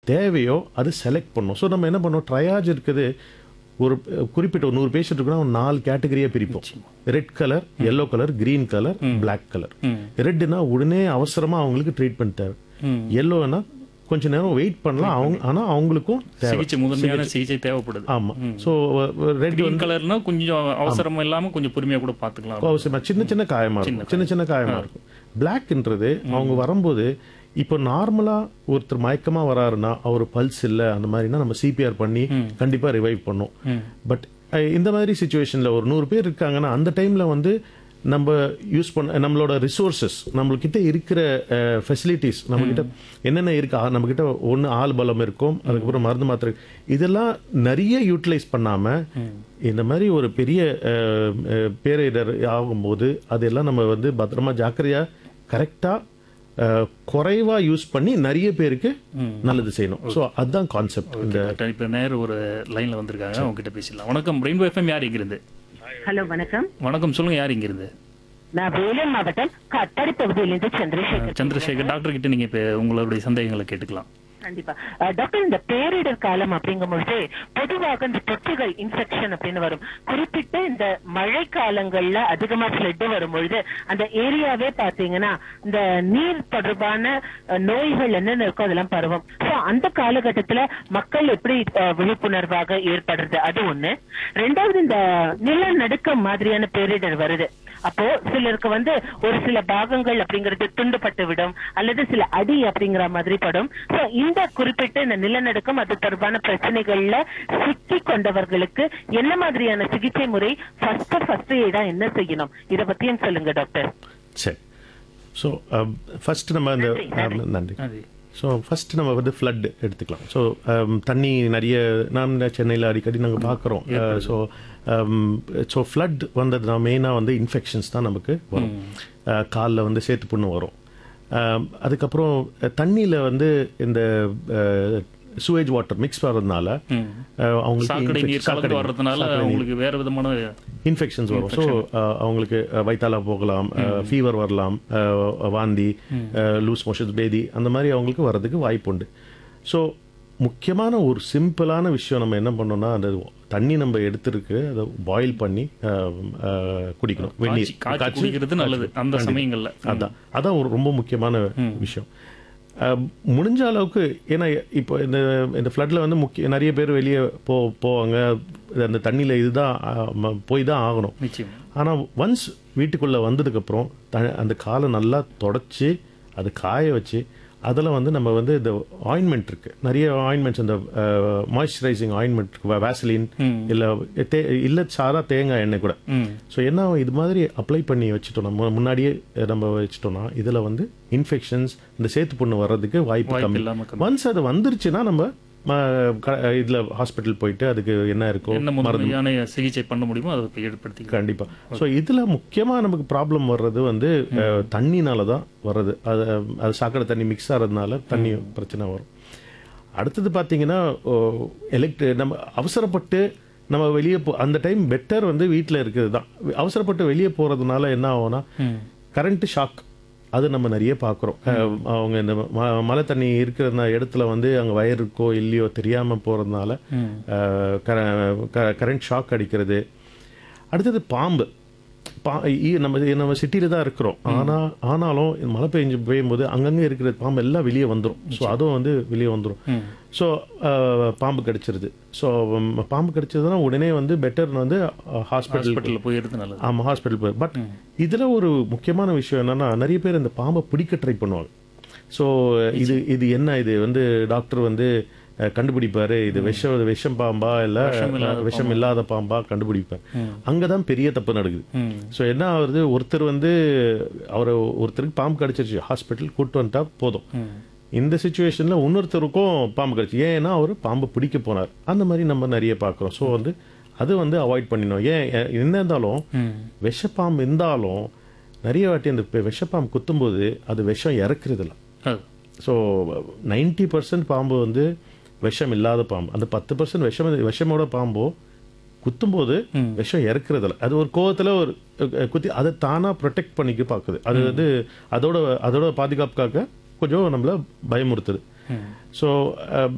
தேவையோ அது செலக்ட் பண்ணோம் ஸோ நம்ம என்ன பண்ணோம் ட்ரையாஜ் இருக்குது ஒரு அஹ், குறிப்பிட்ட ஒரு நூறு பேஷண்ட் இருக்குன்னா ஒரு நாலு கேட்டகரியாக பிரிப்போம் red colour yellow colour green colour Black colour ரெட்னா உடனே அவசரமா அவங்களுக்கு ட்ரீட்மெண்ட் தேவை எல்லோனா கொஞ்ச நேரம் வெயிட் பண்ணலாம் அவங்க ஆனா அவங்களுக்கும் தேவை சிகிச்சை முதன்மையான சிகிச்சை தேவைப்படுது ஆமா ஸோ ரெட் கிரீன் கலர்னா கொஞ்சம் அவசரம் இல்லாம கொஞ்சம் பொறுமையா கூட பாத்துக்கலாம் அவசியமா சின்ன சின்ன காயமா இருக்கும் சின்ன சின்ன காயமா இருக்கும் பிளாக்ன்றது அவங்க வரும்போது இப்போ நார்மலா ஒருத்தர் மயக்கமா வராருன்னா அவர் பல்ஸ் இல்ல அந்த மாதிரினா நம்ம சிபிஆர் பண்ணி கண்டிப்பா ரிவைவ் பண்ணோம் பட் இந்த மாதிரி சுச்சுவேஷன்ல ஒரு நூறு பேர் இருக்காங்கன்னா அந்த டைம்ல வந்து நம்ம யூஸ் பண்ண நம்மளோட ரிசோர்சஸ் நம்மள்கிட்ட இருக்கிற ஃபெசிலிட்டிஸ் நம்மக்கிட்ட என்னென்ன இருக்கு நம்ம கிட்ட ஒன்று ஆள் பலம் இருக்கும் அதுக்கப்புறம் மருந்து மாத்திரை இதெல்லாம் நிறைய யூட்டிலைஸ் பண்ணாம இந்த மாதிரி ஒரு பெரிய அஹ், அஹ், பேரிடர் ஆகும்போது அதெல்லாம் நம்ம வந்து பத்திரமா ஜாக்கிரதையா கரெக்டா குறைவா யூஸ் பண்ணி நிறைய பேருக்கு நல்லது செய்யணும் ஸோ அதுதான் கான்செப்ட் இந்த டாக்டர் இப்ப நேரு ஒரு லைன்ல வந்திருக்காங்க அவங்க கிட்ட பேசிடலாம் வணக்கம் ரெயின்போ எஃப்எம் யார் இங்கிருந்து ஹலோ வணக்கம் வணக்கம் சொல்லுங்க யார் இங்கிருந்து நான் வேலூர் மாவட்டம் கட்டாடி பகுதியிலிருந்து சந்திரசேகர் சந்திரசேகர் டாக்டர் கிட்ட நீங்க இப்ப உங்களுடைய சந்தேகங்களை கேட்டுக்கலாம் கண்டிப்பா அஹ், டாக்டர் இந்த பேரிடர் காலம் அப்படிங்கும்பொழுது பொதுவாக இந்த தொற்றுகள் இன்ஃபெக்ஷன் அப்படின்னு வரும் குறிப்பிட்ட இந்த மழை காலங்கள்ல அதிகமா ஃபிளட் வரும்பொழுது அந்த ஏரியாவே பாத்தீங்கன்னா இந்த நீர் தொடர்பான அஹ், நோய்கள் என்னென்ன இருக்கோ அதெல்லாம் பரவும் சோ அந்த காலகட்டத்துல மக்கள் எப்படி அஹ், விழிப்புணர்வாக ஏற்படுறது அது ஒண்ணு ரெண்டாவது இந்த நிலநடுக்கம் மாதிரியான பேரிடர் வருது அப்போ சிலருக்கு வந்து ஒரு சில பாகங்கள் அப்படிங்கிறது துண்டுபட்டு விடும் அல்லது சில அடி அப்படிங்கிற மாதிரி படும் சோ இந்த குறிப்பிட்ட இந்த நிலநடுக்கம் அது தொடர்பான பிரச்சனைகள்ல சிக்கி கொண்டவர்களுக்கு என்ன மாதிரியான சிகிச்சை முறை ஃபர்ஸ்ட் ஃபர்ஸ்ட் எய்டா என்ன செய்யணும் இத பத்தியும் சொல்லுங்க டாக்டர் சரி ஸோ ஃபர்ஸ்ட் நம்ம இந்த um, நன்றி அது ஸோ ஃபர்ஸ்ட் நம்ம வந்து ஃப்ளட் எடுத்துக்கலாம் ஸோ தண்ணி நிறைய நாம் சென்னையில் அடிக்கடி நாங்கள் பார்க்குறோம் ஸோ ஸோ ஃப்ளட் வந்ததுனா மெயினாக வந்து இன்ஃபெக்ஷன்ஸ் தான் நமக்கு வரும் காலில் வந்து சேத்து புண்ணு வரும் Um, அதுக்கப்புறம் தண்ணியில் வந்து இந்த சுவேஜ் வாட்டர் மிக்ஸ் வர்றதுனால uh, அவங்களுக்கு சாக்கடை நீர் infection- கலந்து சாக்கடை நீர், வர்றதுனால சாக்கடை நீர். அவங்களுக்கு வேற விதமான இன்ஃபெக்ஷன்ஸ் வரும் ஸோ அவங்களுக்கு அஹ், வயித்தால போகலாம் ஃபீவர் வரலாம் அஹ், வாந்தி லூஸ் மோஷன்ஸ் பேதி அந்த மாதிரி அவங்களுக்கு வர்றதுக்கு வாய்ப்பு உண்டு ஸோ முக்கியமான ஒரு சிம்பிளான விஷயம் நம்ம என்ன பண்ணோம்னா அந்த தண்ணி நம்ம எடுத்துருக்கு அதை பாயில் பண்ணி அஹ், அஹ், குடிக்கணும் வெந்நீர் காய்ச்சி காய்ச்சி குடிக்கிறது நல்லது அந்த சமயங்கள்ல அதான் அதான் ஒரு ரொம்ப முக்கியமான விஷயம் அஹ், முடிஞ்ச அளவுக்கு ஏன்னா இப்போ இந்த இந்த ஃப்ளட்டில் வந்து முக்கிய நிறைய பேர் வெளியே போ போவாங்க அந்த தண்ணியில் இதுதான் அஹ், ம- போய் தான் ஆகணும் நிச்சயம் ஆனால் ஒன்ஸ் வீட்டுக்குள்ளே வந்ததுக்கப்புறம் த அந்த காலை நல்லா தொடச்சி அது காய வச்சு அதில் வந்து நம்ம வந்து இந்த ஆயின்மெண்ட் இருக்கு நிறைய ஆயின்மெண்ட்ஸ் இந்த மாய்ஸ்சரைசிங் ஆயின்மெண்ட் இருக்கு வேசலின் இல்லை தே இல்லை சாதா தேங்காய் எண்ணெய் கூட ம் ஸோ என்ன இது மாதிரி அப்ளை பண்ணி வச்சுட்டோம் நம்ம முன்னாடியே நம்ம வச்சுட்டோம்னா இதில் வந்து இன்ஃபெக்ஷன்ஸ் இந்த சேத்து புண்ணு வர்றதுக்கு வாய்ப்பு வாய்ப்பு கம்மி இல்லாம கம்மி. ஒன்ஸ் அது வந்துருச்சுன்னா நம்ம ம, க- இதுல ஹாஸ்பிட்டல் போயிட்டு அதுக்கு என்ன இருக்கோ என்ன முதன்மையான சிகிச்சை பண்ண முடியுமோ அதை போய் ஏற்படுத்திக்கலாம் கண்டிப்பா ஸோ இதுல முக்கியமா நமக்கு ப்ராப்ளம் வர்றது வந்து அஹ், தண்ணினால தான் வர்றது அது அது சாக்கடை தண்ணி மிக்ஸ் ஆகிறதுனால தண்ணி பிரச்சனை வரும் அடுத்தது பார்த்தீங்கன்னா எலக்ட் நம்ம அவசரப்பட்டு நம்ம வெளியே போ அந்த டைம் பெட்டர் வந்து வீட்டில் இருக்கிறது தான் அவசரப்பட்டு வெளியே போகிறதுனால என்ன ஆகும்னா கரண்ட் ஷாக் அது நம்ம நிறைய பார்க்குறோம் அவங்க இந்த ம- மழை தண்ணி இருக்கிற இடத்துல வந்து அங்கே வயர் இருக்கோ இல்லையோ தெரியாமல் போகிறதுனால கரண்ட் ஷாக் அடிக்கிறது அடுத்தது பாம்பு பா ஈ- நம்ம நம்ம சிட்டியில் தான் இருக்கிறோம் ஆனால் ஆனாலும் இந்த மழை பெஞ்சு பெய்யும்போது அங்கங்கே இருக்கிற பாம்பு எல்லாம் வெளியே வந்துடும் ஸோ அதுவும் வந்து வெளியே வந்துடும் ஸோ பாம்பு கடிச்சிருது ஸோ பாம்பு கடிச்சதுன்னா உடனே வந்து பெட்டர் வந்து ஹாஸ்பிட்டல் ஹாஸ்பிட்டல்ல போய் எடுத்து நல்லது ஆமாம் ஹாஸ்பிட்டல் போய் பட் இதில் ஒரு முக்கியமான விஷயம் என்னன்னா நிறைய பேர் இந்த பாம்பை பிடிக்க ட்ரை பண்ணுவாங்க ஸோ இது இது என்ன இது வந்து டாக்டர் வந்து அஹ், கண்டுபிடிப்பாரு இது விஷம் விஷம் பாம்பா இல்லை விஷம் இல்லாத பாம்பா கண்டுபிடிப்பார் அங்கே தான் பெரிய தப்பு நடக்குது ம் ஸோ என்ன ஆகுது ஒருத்தர் வந்து அவரை ஒருத்தருக்கு பாம்பு கடிச்சிருச்சு ஹாஸ்பிட்டல் கூட்டு வந்துட்டா போதும் இந்த சுச்சுவேஷனில் இன்னொருத்தருக்கும் பாம்பு கடிச்சு ஏன்னா அவர் பாம்பு பிடிக்க போனார் அந்த மாதிரி நம்ம நிறைய பார்க்குறோம் ஸோ வந்து அது வந்து அவாய்ட் பண்ணிடணும் ஏன் எ- என்ன இருந்தாலும் ம் விஷப்பாம்பு இருந்தாலும் நிறைய வாட்டி அந்த பெ- விஷப்பாம்பு குத்தும்போது அது விஷம் இறக்குறதில்ல அது ஸோ நைன்டி பர்சன்ட் பாம்பு வந்து விஷம் இல்லாத பாம்பு அந்த பத்து பர்சன்ட் விஷம் விஷமோட பாம்போ குத்தும்போது விஷம் இறக்குறதில்ல அது ஒரு கோவத்தில் ஒரு அஹ், குத்தி அதை தானாக ப்ரொடெக்ட் பண்ணிக்க பார்க்குது அது வந்து அதோட அதோட பாதுகாப்புக்காக கொஞ்சம் நம்மள பயமுறுத்துது ஸோ